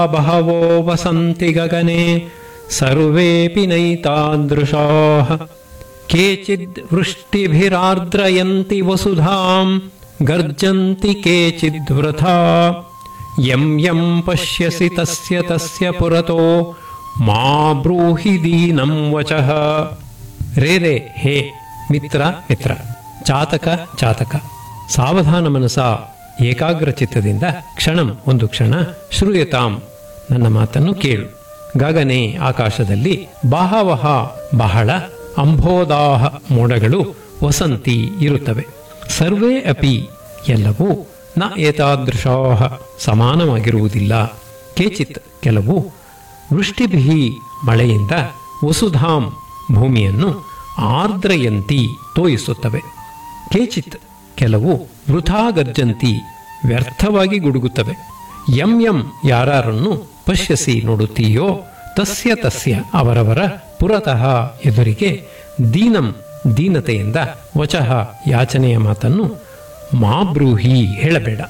ಬಹವೋ ವಸಂತಿ ಗಗನೆ ಸರ್ವೇಪಿ ನೈತಾದೃಶಾಃ ಕೇಚಿದ್ ವೃಷ್ಟಿಭಿರಾರ್ದ್ರಯಂತಿ ವಸುಧಾಂ ಗರ್ಜಂತಿ ಕೇಚಿದ್ ವೃಥಾ ಯಂ ಯಂ ಪಶ್ಯಸಿ ತಸ್ಯ ತಸ್ಯ ಪುರತೋ ಮಾ ಬ್ರೂಹಿ ದೀನಂ ವಚಃ ರೇ ರೇ ಹೇ ಮಿತ್ರ ಮಿತ್ರ ಚಾತಕ ಚಾತಕ ಸಾವಧಾನ ಮನಸ ಏಕಾಗ್ರ ಚಿತ್ತದಿಂದ ಕ್ಷಣಂ ಒಂದು ಕ್ಷಣ ಶ್ರೂಯತಾಂ ನನ್ನ ಮಾತನ್ನು ಕೇಳು ಗಗನೆ ಆಕಾಶದಲ್ಲಿ ಬಹವಹ ಬಹಳ ಅಂಬೋದಾಹ ಮೋಡಗಳು ವಸಂತಿ ಇರುತ್ತವೆ ಸರ್ವೇ ಅಪಿ ಎಲ್ಲವೂ ನ ಏತಾದೃಶಾಹ ಸಮಾನವಾಗಿರುವುದಿಲ್ಲ ಕೇಚಿತ್ ಕೆಲವು ವೃಷ್ಟಿಭಿ ಮಳೆಯಿಂದ ವಸುಧಾಂ ಭೂಮಿಯನ್ನು ಆರ್ದ್ರಯಂತಿ ತೋಯಿಸುತ್ತವೆ ಕೇಚಿತ್ ಕೆಲವು ವೃಥಾ ಗರ್ಜಂತಿ ವ್ಯರ್ಥವಾಗಿ ಗುಡುಗುತ್ತವೆ ಯಂ ಯಂ ಯಾರನ್ನು ಪಶ್ಯಸಿ ನೋಡುತ್ತೀಯೋ ತಸ್ಯ ತಸ್ಯ ಅವರವರ ಪುರತಃ ಎದುರಿಗೆ ದೀನಂ ದೀನತೆಯಿಂದ ವಚಃ ಯಾಚನೆಯ ಮಾತನ್ನು ಮಾ ಬ್ರೂಹಿ ಹೇಳಬೇಡ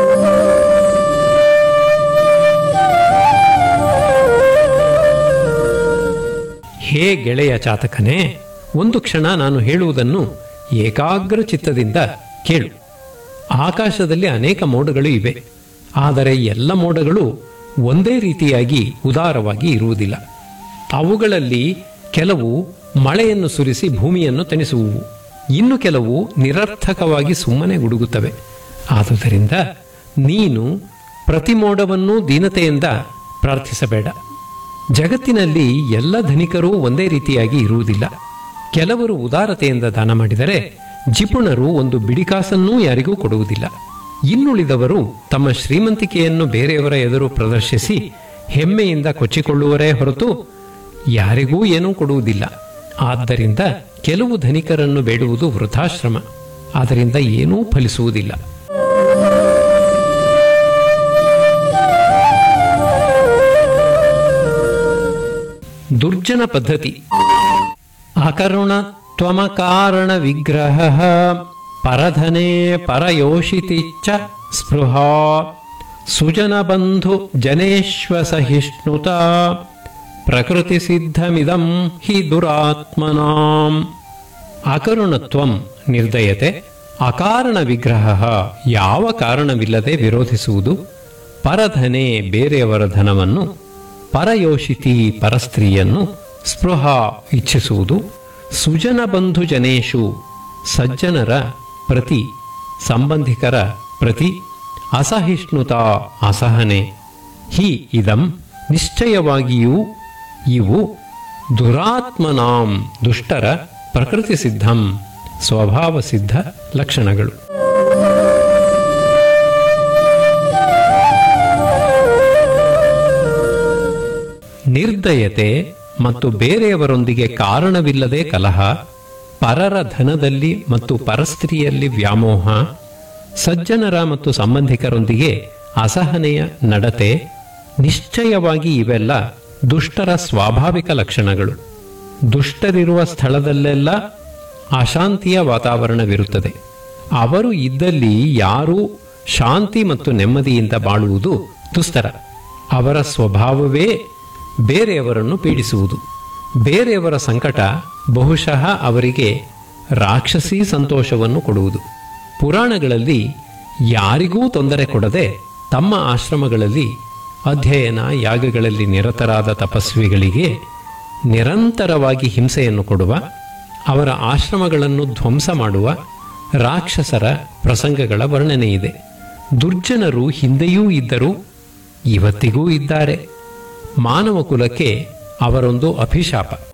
ಹೇ ಗೆಳೆಯ ಚಾತಕನೇ ಒಂದು ಕ್ಷಣ ನಾನು ಹೇಳುವುದನ್ನು ಏಕಾಗ್ರ ಚಿತ್ತದಿಂದ ಕೇಳು ಆಕಾಶದಲ್ಲಿ ಅನೇಕ ಮೋಡಗಳು ಇವೆ ಆದರೆ ಎಲ್ಲ ಮೋಡಗಳು ಒಂದೇ ರೀತಿಯಾಗಿ ಉದಾರವಾಗಿ ಇರುವುದಿಲ್ಲ ಅವುಗಳಲ್ಲಿ ಕೆಲವು ಮಳೆಯನ್ನು ಸುರಿಸಿ ಭೂಮಿಯನ್ನು ತಣಿಸುವುವು ಇನ್ನು ಕೆಲವು ನಿರರ್ಥಕವಾಗಿ ಸುಮ್ಮನೆ ಗುಡುಗುತ್ತವೆ ಆದುದರಿಂದ ನೀನು ಪ್ರತಿ ಮೋಡವನ್ನೂ ದೀನತೆಯಿಂದ ಪ್ರಾರ್ಥಿಸಬೇಡ ಜಗತ್ತಿನಲ್ಲಿ ಎಲ್ಲ ಧನಿಕರೂ ಒಂದೇ ರೀತಿಯಾಗಿ ಇರುವುದಿಲ್ಲ ಕೆಲವರು ಉದಾರತೆಯಿಂದ ದಾನ ಮಾಡಿದರೆ ಜಿಪುಣರು ಒಂದು ಬಿಡಿಕಾಸನ್ನೂ ಯಾರಿಗೂ ಕೊಡುವುದಿಲ್ಲ ಇನ್ನುಳಿದವರು ತಮ್ಮ ಶ್ರೀಮಂತಿಕೆಯನ್ನು ಬೇರೆಯವರ ಎದುರು ಪ್ರದರ್ಶಿಸಿ ಹೆಮ್ಮೆಯಿಂದ ಕೊಚ್ಚಿಕೊಳ್ಳುವರೇ ಹೊರತು ಯಾರಿಗೂ ಏನೂ ಕೊಡುವುದಿಲ್ಲ ಆದ್ದರಿಂದ ಕೆಲವು ಧನಿಕರನ್ನು ಬೇಡುವುದು ವೃಥಾಶ್ರಮ ಆದ್ದರಿಂದ ಏನೂ ಫಲಿಸುವುದಿಲ್ಲ ದುರ್ಜನ ಪದ್ಧತಿ ಅಕರುಣ ತ್ವಮಕಾರಣ ವಿಗ್ರಹ ಪರಧನೆ ಪರಯೋಷಿತಿ ಚ ಸ್ಪೃಹಾ ಸುಜನ ಬಂಧು ಜನೇಶ್ವ ಸಹಿಷ್ಣುತ ಪ್ರಕೃತಿ ಸಿದ್ಧಮಿದಂ ಹಿ ದುರಾತ್ಮನಾಂ ಅಕರುಣತ್ವಂ ನಿರ್ದಯತೆ ಅಕಾರಣ ವಿಗ್ರಹ ಯಾವ ಕಾರಣವಿಲ್ಲದೆ ವಿರೋಧಿಸುವುದು ಪರಧನೆ ಬೇರೆಯವರ ಧನವನ್ನು ಪರಯೋಷಿತಿ ಪರಸ್ತ್ರೀಯನ್ನು ಸ್ಪೃಹ ಇಚ್ಛಿಸುವುದು ಸುಜನ ಬಂಧು ಜನೇಶು ಸಜ್ಜನರ ಪ್ರತಿ ಸಂಬಂಧಿಕರ ಪ್ರತಿ ಅಸಹಿಷ್ಣುತಾ ಅಸಹನೆ ಹಿ ಇದಂ ನಿಶ್ಚಯವಾಗಿಯೂ ಇವು ದುರಾತ್ಮನಾಂ ದುಷ್ಟರ ಪ್ರಕೃತಿ ಸಿದ್ಧಂ ಸ್ವಭಾವ ಸಿದ್ಧ ಲಕ್ಷಣಗಳು ನಿರ್ದಯತೆ ಮತ್ತು ಬೇರೆಯವರೊಂದಿಗೆ ಕಾರಣವಿಲ್ಲದೆ ಕಲಹ ಪರರ ಧನದಲ್ಲಿ ಮತ್ತು ಪರಸ್ತ್ರೀಯಲ್ಲಿ ವ್ಯಾಮೋಹ ಸಜ್ಜನರ ಮತ್ತು ಸಂಬಂಧಿಕರೊಂದಿಗೆ ಅಸಹನೆಯ ನಡತೆ ನಿಶ್ಚಯವಾಗಿ ಇವೆಲ್ಲ ದುಷ್ಟರ ಸ್ವಾಭಾವಿಕ ಲಕ್ಷಣಗಳು ದುಷ್ಟರಿರುವ ಸ್ಥಳದಲ್ಲೆಲ್ಲ ಅಶಾಂತಿಯ ವಾತಾವರಣವಿರುತ್ತದೆ ಅವರು ಇದ್ದಲ್ಲಿ ಯಾರೂ ಶಾಂತಿ ಮತ್ತು ನೆಮ್ಮದಿಯಿಂದ ಬಾಳುವುದು ದುಸ್ತರ ಅವರ ಸ್ವಭಾವವೇ ಬೇರೆಯವರನ್ನು ಪೀಡಿಸುವುದು ಬೇರೆಯವರ ಸಂಕಟ ಬಹುಶಃ ಅವರಿಗೆ ರಾಕ್ಷಸಿ ಸಂತೋಷವನ್ನು ಕೊಡುವುದು ಪುರಾಣಗಳಲ್ಲಿ ಯಾರಿಗೂ ತೊಂದರೆ ಕೊಡದೆ ತಮ್ಮ ಆಶ್ರಮಗಳಲ್ಲಿ ಅಧ್ಯಯನ ಯಾಗಗಳಲ್ಲಿ ನಿರತರಾದ ತಪಸ್ವಿಗಳಿಗೆ ನಿರಂತರವಾಗಿ ಹಿಂಸೆಯನ್ನು ಕೊಡುವ ಅವರ ಆಶ್ರಮಗಳನ್ನು ಧ್ವಂಸ ಮಾಡುವ ರಾಕ್ಷಸರ ಪ್ರಸಂಗಗಳ ವರ್ಣನೆ ಇದೆ ದುರ್ಜನರು ಹಿಂದೆಯೂ ಇದ್ದರು ಇವತ್ತಿಗೂ ಇದ್ದಾರೆ ಮಾನವ ಕುಲಕ್ಕೆ ಅವರೊಂದು ಅಭಿಶಾಪ